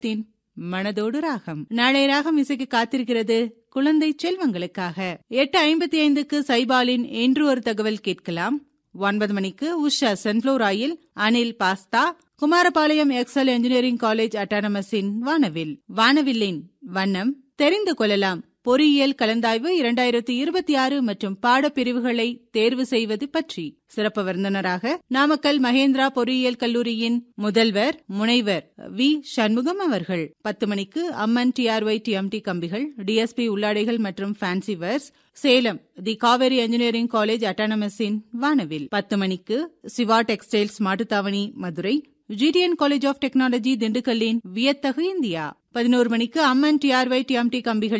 தின் மனதோடு ராகம் நாளை ராகம் இசைக்கு காத்திருக்கிறது குழந்தை செல்வங்களுக்காக எட்டு ஐம்பத்தி ஐந்துக்கு சைபாலின் என்று ஒரு தகவல் கேட்கலாம் ஒன்பது மணிக்கு Usha sunflower oil Anil pasta Kumarapalayam Excel engineering college அட்டானமஸின் வானவில் வானவில்லின் வண்ணம் தெரிந்து கொள்ளலாம் பொறியியல் கலந்தாய்வு இரண்டாயிரத்தி இருபத்தி ஆறு மற்றும் பாடப்பிரிவுகளை தேர்வு செய்வது பற்றி சிறப்பு விருந்தினராக நாமக்கல் மகேந்திரா பொறியியல் கல்லூரியின் முதல்வர் முனைவர் வி சண்முகம் அவர்கள் பத்து மணிக்கு அம்மன் டிஆர்ஒய் டிஎம்டி கம்பிகள் டிஎஸ்பி உள்ளாடைகள் மற்றும் fancy wares Salem the Kaveri engineering college அட்டானமஸின் வானவில் பத்து மணிக்கு Siva textiles Mattuthavani Madurai GTN college of technology திண்டுக்கல்லின் வியத்தகு இந்தியா பதினோரு மணிக்கு அம்மன் டிஆர்ஒய் டிஎம்டி கம்பிகள்